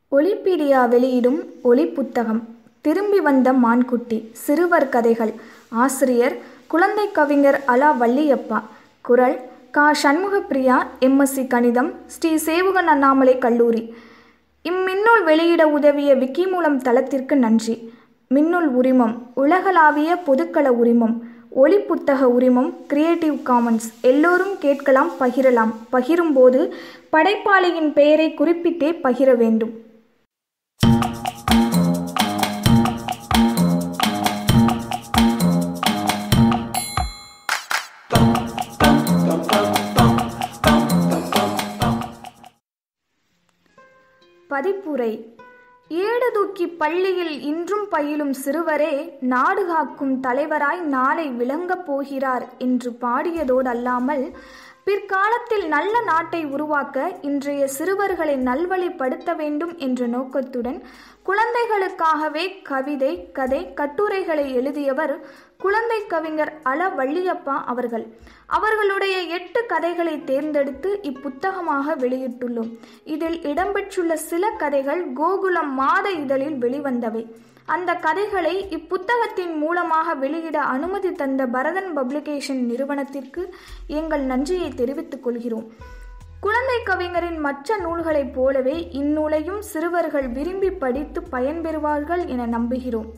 ஒலிபீடியா வெளியிடும் ஒலி புத்தகம் திரும்பி வந்த மான்குட்டி சிறுவர் கதைகள் ஆசிரியர் குழந்தை கவிஞர் அலா வள்ளியப்பா குரல் கா சண்முகப்பிரியா எம்எஸ்சி கணிதம் ஸ்ரீ சேவுகன் அண்ணாமலை கல்லூரி இம்மின்னூல் வெளியிட உதவிய விக்கிமூலம் தளத்திற்கு நன்றி மின்னூல் உரிமம் உலகளாவிய பொதுக்கள உரிமம் ஒலி புத்தக உரிமம் கிரியேட்டிவ் காமன்ஸ் எல்லோரும் கேட்கலாம் பகிரலாம் பகிரும்போது படைப்பாளியின் பெயரை குறிப்பிட்டே பகிர வேண்டும் பதிப்புரை ஏடு தூக்கி பள்ளியில் இன்றும் பயிலும் சிறுவரே நாடு காக்கும் தலைவராய் நாளை விளங்கப் போகிறார் என்று பாடியதோடு அல்லாமல் பிற்காலத்தில் நல்ல நாட்டை உருவாக்க இன்றைய சிறுவர்களை நல்வழிப்படுத்த வேண்டும் என்ற நோக்கத்துடன் குழந்தைகளுக்காகவே கவிதை கதை கட்டுரைகளை எழுதியவர் குழந்தை கவிஞர் அல வள்ளியப்பா அவர்கள் அவர்களுடைய எட்டு கதைகளை தேர்ந்தெடுத்து இப்புத்தகமாக வெளியிட்டுள்ளோம் இதில் இடம்பெற்றுள்ள சில கதைகள் கோகுலம் மாத இதழில் வெளிவந்தவை அந்த கதைகளை இப்புத்தகத்தின் மூலமாக வெளியிட அனுமதி தந்த பரதன் பப்ளிகேஷன் நிறுவனத்திற்கு எங்கள் நன்றியை தெரிவித்துக் கொள்கிறோம் குழந்தை கவிஞரின் மற்ற நூல்களைப் போலவே இந்நூலையும் சிறுவர்கள் விரும்பி படித்து பயன்பெறுவார்கள் என நம்புகிறோம்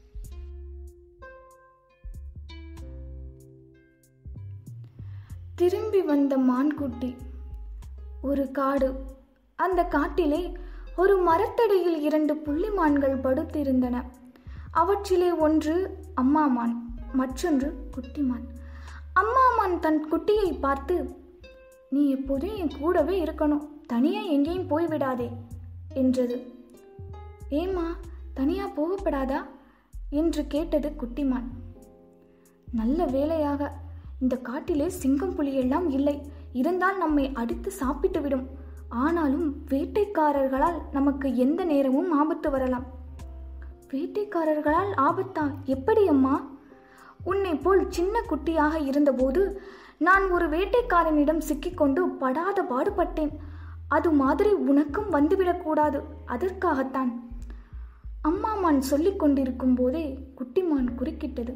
திரும்பி வந்த மான்குட்டி ஒரு காடு அந்த காட்டிலே ஒரு மரத்தடியில் இரண்டு புள்ளிமான்கள் படுத்திருந்தன அவற்றிலே ஒன்று அம்மாமான் மற்றொன்று குட்டிமான் அம்மாமான் தன் குட்டியை பார்த்து நீ எப்போதும் என் கூடவே இருக்கணும் தனியா எங்கேயும் போய்விடாதே என்றது ஏமா தனியா போகப்படாதா என்று கேட்டது குட்டிமான் நல்ல வேலையாக இந்த காட்டிலே சிங்கம் புலியெல்லாம் இல்லை இருந்தால் நம்மை அடித்து சாப்பிட்டு விடும் ஆனாலும் வேட்டைக்காரர்களால் நமக்கு எந்த நேரமும் ஆபத்து வரலாம் வேட்டைக்காரர்களால் ஆபத்தா எப்படி அம்மா உன்னை போல் சின்ன குட்டியாக இருந்தபோது நான் ஒரு வேட்டைக்காரனிடம் சிக்கிக்கொண்டு படாத பாடுபட்டேன் அது மாதிரி உனக்கும் வந்துவிடக்கூடாது அதற்காகத்தான் அம்மாமான் சொல்லிக் கொண்டிருக்கும் போதே குட்டிமான் குறுக்கிட்டது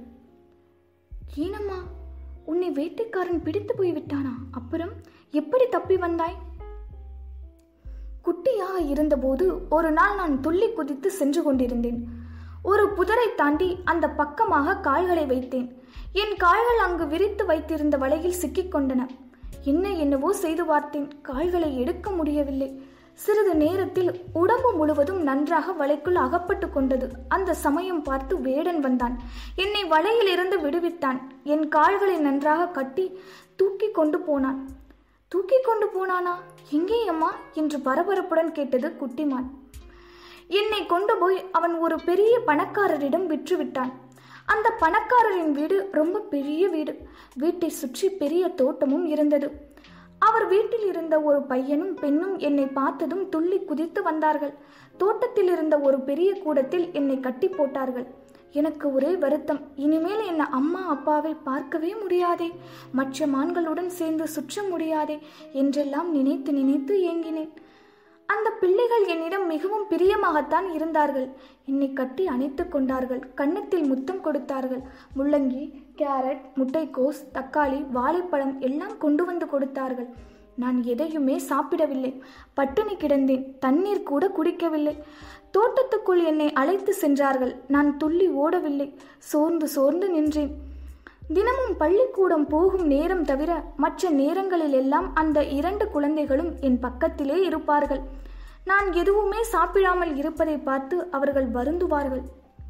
ஏனம்மா உன்னை வேட்டைக்காரன் பிடித்து போய்விட்டானா அப்புறம் எப்படி தப்பி வந்தாய் குட்டியாக இருந்தபோது ஒரு நாள் நான் துள்ளி குதித்து சென்று கொண்டிருந்தேன் ஒரு புதரை தாண்டி அந்த பக்கமாக கால்களை வைத்தேன் என் கால்கள் அங்கு விரித்து வைத்திருந்த வலையில் சிக்கிக்கொண்டன என்ன என்னவோ செய்து பார்த்தேன் கால்களை எடுக்க முடியவில்லை சிறிது நேரத்தில் உடம்பு முழுவதும் நன்றாக வலைக்குள் அகப்பட்டு கொண்டது அந்த சமயம் பார்த்து வேடன் வந்தான் என்னை வலையில் இருந்து விடுவித்தான் என் கால்களை நன்றாக கட்டி தூக்கி கொண்டு போனான் தூக்கி கொண்டு போனானா எங்கே அம்மா என்று பரபரப்புடன் கேட்டது குட்டிமான் என்னை கொண்டு போய் அவன் ஒரு பெரிய பணக்காரரிடம் விற்றுவிட்டான் அந்த பணக்காரரின் வீடு ரொம்ப பெரிய வீடு வீட்டை சுற்றி பெரிய தோட்டமும் இருந்தது அவர் வீட்டில் இருந்த ஒரு பையனும் பெண்ணும் என்னை பார்த்ததும் துள்ளி குதித்து வந்தார்கள் தோட்டத்தில் இருந்த ஒரு பெரிய கூடத்தில் என்னை கட்டி போட்டார்கள் எனக்கு ஒரே வருத்தம் இனிமேல் என்ன அம்மா அப்பாவை பார்க்கவே முடியாதே மற்ற மான்களுடன் சேர்ந்து சுற்ற முடியாதே என்றெல்லாம் நினைத்து நினைத்து ஏங்கினேன் அந்த பிள்ளைகள் என்னிடம் மிகவும் பிரியமாகத்தான் இருந்தார்கள் என்னை கட்டி அணைத்து கொண்டார்கள் கன்னத்தில் முத்தம் கொடுத்தார்கள் முள்ளங்கி கேரட் முட்டைக்கோஸ் தக்காளி வாழைப்பழம் எல்லாம் கொண்டு வந்து கொடுத்தார்கள் நான் எதையுமே சாப்பிடவில்லை பட்டினி கிடந்தேன் தண்ணீர் கூட குடிக்கவில்லை தோட்டத்துக்குள் என்னை அழைத்து சென்றார்கள் நான் துள்ளி ஓடவில்லை சோர்ந்து சோர்ந்து நின்றேன் தினமும் பள்ளிக்கூடம் போகும் நேரம் தவிர மற்ற நேரங்களில் எல்லாம் அந்த இரண்டு குழந்தைகளும் என் பக்கத்திலே இருப்பார்கள் நான் எதுவுமே சாப்பிடாமல் இருப்பதை பார்த்து அவர்கள் வருந்துவார்கள்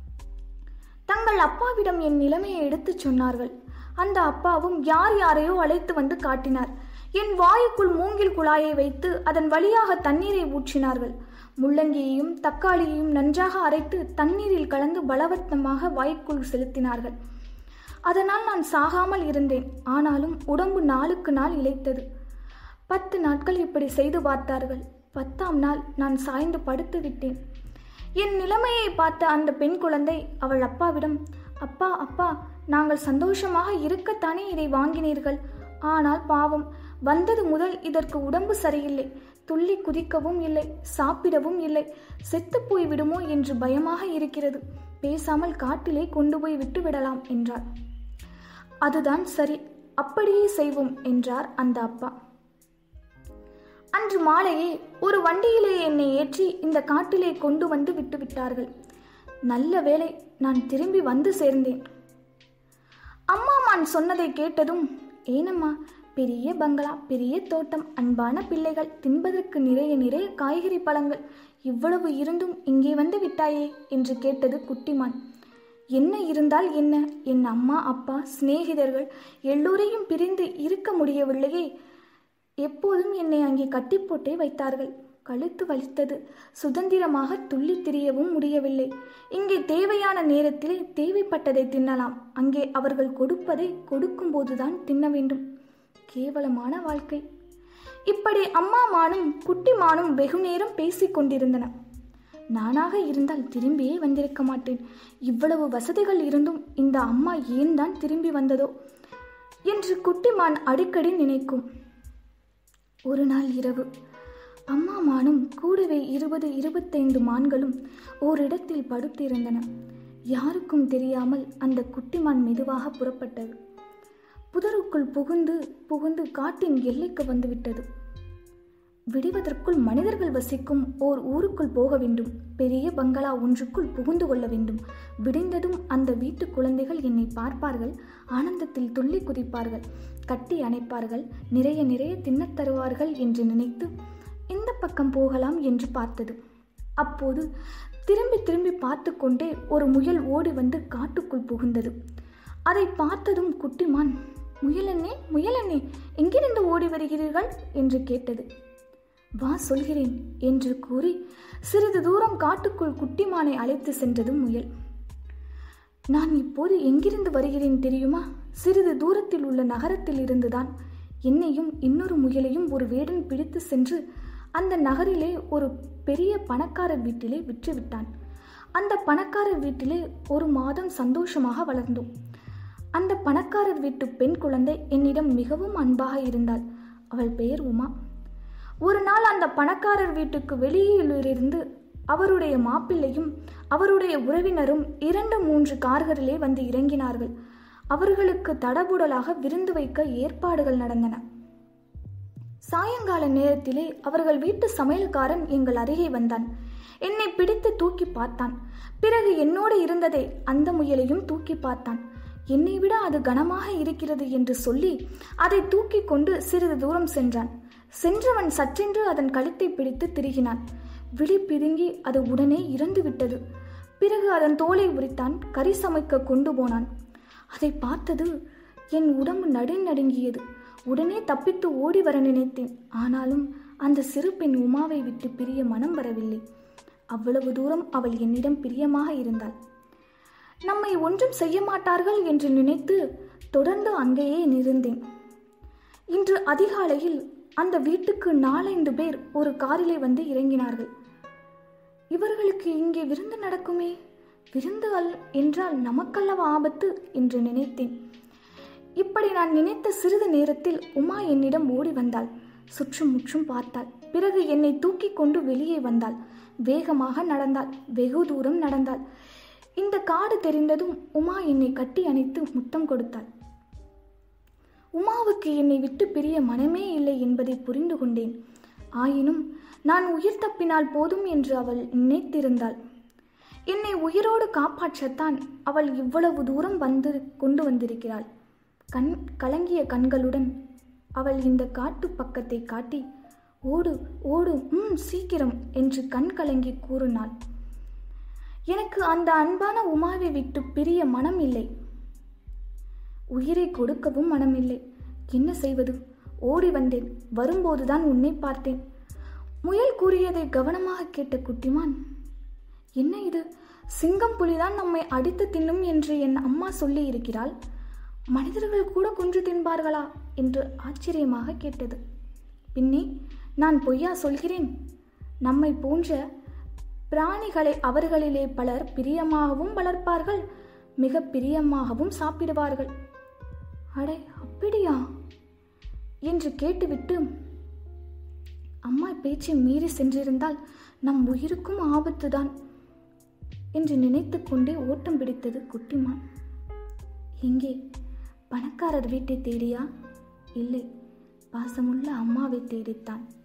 தங்கள் அப்பாவிடம் என் நிலைமையை எடுத்துச் சொன்னார்கள் அந்த அப்பாவும் யார் யாரையோ அழைத்து வந்து காட்டினார் என் வாயுக்குள் மூங்கில் குழாயை வைத்து அதன் வழியாக தண்ணீரை ஊற்றினார்கள் முள்ளங்கியையும் தக்காளியையும் நன்றாக அரைத்து தண்ணீரில் கலந்து பலவத்தமாக வாய்க்குள் செலுத்தினார்கள் அதனால் நான் சாகாமல் இருந்தேன் ஆனாலும் உடம்பு நாளுக்கு நாள் இழைத்தது பத்து நாட்கள் இப்படி செய்து பார்த்தார்கள் பத்தாம் நாள் நான் சாய்ந்து படுத்து விட்டேன் என் நிலைமையை பார்த்த அந்த பெண் குழந்தை அவள் அப்பாவிடம் அப்பா அப்பா நாங்கள் சந்தோஷமாக இருக்கத்தானே இதை வாங்கினீர்கள் ஆனால் பாவம் வந்தது முதல் இதற்கு உடம்பு சரியில்லை துள்ளி குதிக்கவும் இல்லை சாப்பிடவும் இல்லை செத்து போய் விடுமோ என்று பயமாக இருக்கிறது பேசாமல் காட்டிலே கொண்டு போய் விட்டு விடலாம் என்றார் அதுதான் சரி அப்படியே செய்வோம் என்றார் அந்த அப்பா அன்று மாலையே ஒரு வண்டியிலே என்னை ஏற்றி இந்த காட்டிலே கொண்டு வந்து விட்டு விட்டார்கள் நல்ல வேளை நான் திரும்பி வந்து சேர்ந்தேன் அம்மா மான் சொன்னதை கேட்டதும் ஏனம்மா பெரிய பங்களா பெரிய தோட்டம் அன்பான பிள்ளைகள் தின்பதற்கு நிறைய நிறைய காய்கறி பழங்கள் இவ்வளவு இருந்தும் இங்கே வந்து விட்டாயே என்று கேட்டது குட்டிமான் என்ன இருந்தால் என்ன என் அம்மா அப்பா சிநேகிதர்கள் எல்லோரையும் பிரிந்து இருக்க முடியவில்லையே எப்போதும் என்னை அங்கே கட்டி போட்டே வைத்தார்கள் கழுத்து வலித்தது சுதந்திரமாக துள்ளி திரியவும் முடியவில்லை இங்கே தேவையான நேரத்திலே தேவைப்பட்டதை தின்னலாம் அங்கே அவர்கள் கொடுப்பதை கொடுக்கும்போதுதான் தின்ன வேண்டும் கேவலமான வாழ்க்கை இப்படி அம்மா மானும் குட்டி மானும் வெகு நேரம் பேசிக் கொண்டிருந்தன நானாக இருந்தால் திரும்பியே வந்திருக்க மாட்டேன் இவ்வளவு வசதிகள் இருந்தும் இந்த அம்மா ஏன் தான் திரும்பி வந்ததோ என்று குட்டிமான் அடிக்கடி நினைக்கும் ஒரு நாள் இரவு அம்மா மானும் கூடவே இருபது இருபத்தைந்து மான்களும் ஓரிடத்தில் படுத்திருந்தன யாருக்கும் தெரியாமல் அந்த குட்டிமான் மெதுவாக புறப்பட்டது புதருக்குள் புகுந்து புகுந்து காட்டின் எல்லைக்கு வந்துவிட்டது விடுவதற்குள் மனிதர்கள் வசிக்கும் ஓர் ஊருக்குள் போக வேண்டும் பெரிய பங்களா ஒன்றுக்குள் புகுந்து கொள்ள வேண்டும் விடிந்ததும் அந்த வீட்டு குழந்தைகள் என்னை பார்ப்பார்கள் ஆனந்தத்தில் துள்ளி குதிப்பார்கள் கட்டி அணைப்பார்கள் நிறைய நிறைய தின்னத் தருவார்கள் என்று நினைத்து இந்த பக்கம் போகலாம் என்று பார்த்தது அப்போது திரும்பி திரும்பி பார்த்து கொண்டே ஒரு முயல் ஓடி வந்து காட்டுக்குள் புகுந்தது அதை பார்த்ததும் குட்டிமான் முயலண்ணே முயலண்ணே எங்கிருந்து ஓடி வருகிறீர்கள் என்று கேட்டது வா சொல்கிறேன் என்று கூறி சிறிது தூரம் காட்டுக்குள் குட்டிமானை அழைத்து சென்றது முயல் நான் இப்போது எங்கிருந்து வருகிறேன் தெரியுமா சிறிது தூரத்தில் உள்ள நகரத்தில் இருந்துதான் என்னையும் இன்னொரு முயலையும் ஒரு வேடன் பிடித்து சென்று அந்த நகரிலே ஒரு பெரிய பணக்காரர் வீட்டிலே விற்று விட்டான் அந்த பணக்காரர் வீட்டிலே ஒரு மாதம் சந்தோஷமாக வளர்ந்தோம் அந்த பணக்காரர் வீட்டு பெண் குழந்தை என்னிடம் மிகவும் அன்பாக இருந்தாள் அவள் பெயர் உமா ஒரு நாள் அந்த பணக்காரர் வீட்டுக்கு வெளியிலிருந்து அவருடைய மாப்பிள்ளையும் அவருடைய உறவினரும் இரண்டு மூன்று கார்களிலே வந்து இறங்கினார்கள் அவர்களுக்கு தடபுடலாக விருந்து வைக்க ஏற்பாடுகள் நடந்தன சாயங்கால நேரத்திலே அவர்கள் வீட்டு சமையல்காரன் எங்கள் அருகே வந்தான் என்னை பிடித்து தூக்கி பார்த்தான் பிறகு என்னோடு இருந்ததை அந்த முயலையும் தூக்கி பார்த்தான் என்னை விட அது கனமாக இருக்கிறது என்று சொல்லி அதை தூக்கி கொண்டு சிறிது தூரம் சென்றான் சென்றவன் சற்றென்று அதன் கழுத்தை பிடித்து திருகினான் விழி பிதுங்கி அது உடனே இறந்து விட்டது பிறகு அதன் தோலை உரித்தான் கறி சமைக்க கொண்டு போனான் அதை பார்த்தது என் உடம்பு நடுநடுங்கியது உடனே தப்பித்து ஓடி வர நினைத்தேன் ஆனாலும் அந்த சிறு பெண் உமாவை விட்டு பிரிய மனம் வரவில்லை அவ்வளவு தூரம் அவள் என்னிடம் பிரியமாக இருந்தாள் நம்மை ஒன்றும் செய்ய மாட்டார்கள் என்று நினைத்து தொடர்ந்து அங்கேயே நிறந்தேன் இன்று அதிகாலையில் அந்த வீட்டுக்கு நாலைந்து பேர் ஒரு காரிலே வந்து இறங்கினார்கள் இவர்களுக்கு இங்கே விருந்து நடக்குமே விருந்து அல் என்றால் நமக்கல்லவா ஆபத்து என்று நினைத்தேன் இப்படி நான் நினைத்த சிறிது நேரத்தில் உமா என்னிடம் ஓடி வந்தாள் சுற்றும் முற்றும் பார்த்தாள் பிறகு என்னை தூக்கி கொண்டு வெளியே வந்தாள் வேகமாக நடந்தாள் வெகு தூரம் நடந்தாள் இந்த காடு தெரிந்ததும் உமா என்னை கட்டி அணைத்து முத்தம் கொடுத்தாள் உமாவுக்கு என்னை விட்டு பிரிய மனமே இல்லை என்பதை புரிந்து கொண்டேன் ஆயினும் நான் உயிர் தப்பினால் போதும் என்று அவள் நினைத்திருந்தாள் என்னை உயிரோடு காப்பாற்றத்தான் அவள் இவ்வளவு தூரம் வந்து கொண்டு வந்திருக்கிறாள் கண் கலங்கிய கண்களுடன் அவள் இந்த காட்டு பக்கத்தை காட்டி ஓடு ஓடு ம் சீக்கிரம் என்று கண் கலங்கி கூறினாள் எனக்கு அந்த அன்பான உமாவை விட்டு பிரிய மனம் இல்லை உயிரை கொடுக்கவும் மனமில்லை என்ன செய்வது ஓடி வந்தேன் வரும்போதுதான் உன்னை பார்த்தேன் முயல் கூறியதை கவனமாக கேட்ட குட்டிமான் என்ன இது சிங்கம் புலிதான் நம்மை அடித்து தின்னும் என்று என் அம்மா சொல்லி இருக்கிறாள் மனிதர்கள் கூட கொன்று தின்பார்களா என்று ஆச்சரியமாக கேட்டது பின்னே நான் பொய்யா சொல்கிறேன் நம்மை போன்ற பிராணிகளை அவர்களிலே பலர் பிரியமாகவும் வளர்ப்பார்கள் மிக பிரியமாகவும் சாப்பிடுவார்கள் அடே அப்படியா என்று கேட்டுவிட்டு அம்மா பேச்சை மீறி சென்றிருந்தால் நம் உயிருக்கும் ஆபத்துதான் என்று நினைத்து கொண்டே ஓட்டம் பிடித்தது குட்டிமான் எங்கே பணக்காரர் வீட்டை தேடியா இல்லை பாசமுள்ள அம்மாவை தேடித்தான்